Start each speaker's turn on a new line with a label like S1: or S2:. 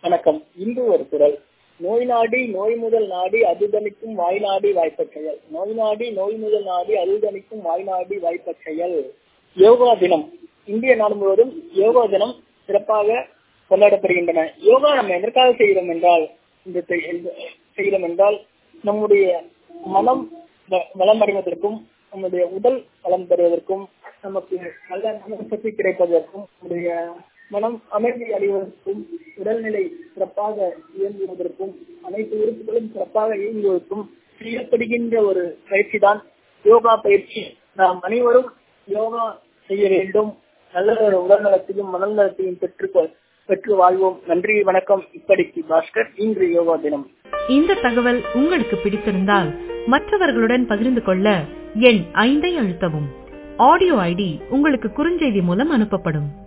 S1: வணக்கம் இன்று ஒரு குரல் நோய் நாடி நோய் முதல் நாடி அதுதணிக்கும் வாய் நாடி வாய்ப்பச் செயல் நோய் நாடி நோய் முதல் நாடி அதுதணிக்கும் வாய் நாடி வாய்ப்பச் செயல் யோகா தினம் இந்திய நாடு முழுவதும் யோகா தினம் சிறப்பாக கொண்டாடப்படுகின்றன யோகா நம்ம எதற்காக செய்கிறோம் என்றால் இந்த செய்- இந்த செய்கிறோம் என்றால் நம்முடைய மனம் வ- வளம் அடைவதற்கும் நம்முடைய உடல் வளம் பெறுவதற்கும் நமக்கு நல்ல மனசக்தி கிடைப்பதற்கும் நம்முடைய மனம் அமைதி அடைவதற்கும் உடல்நிலை சிறப்பாக இயங்குவதற்கும் அனைத்து உறுப்புகளும் சிறப்பாக இயங்குவதற்கும் செய்யப்படுகின்ற ஒரு பயிற்சி தான் யோகா பயிற்சி நாம் அனைவரும் யோகா செய்ய வேண்டும் நல்ல ஒரு உடல் நலத்தையும் மனநலத்தையும் நலத்தையும் பெற்று பெற்று வாழ்வோம் நன்றி வணக்கம் இப்படிக்கு பாஸ்கர் இன்று யோகா தினம்
S2: இந்த தகவல் உங்களுக்கு பிடித்திருந்தால் மற்றவர்களுடன் பகிர்ந்து கொள்ள எண் ஐந்தை அழுத்தவும் ஆடியோ ஐடி உங்களுக்கு குறுஞ்செய்தி மூலம் அனுப்பப்படும்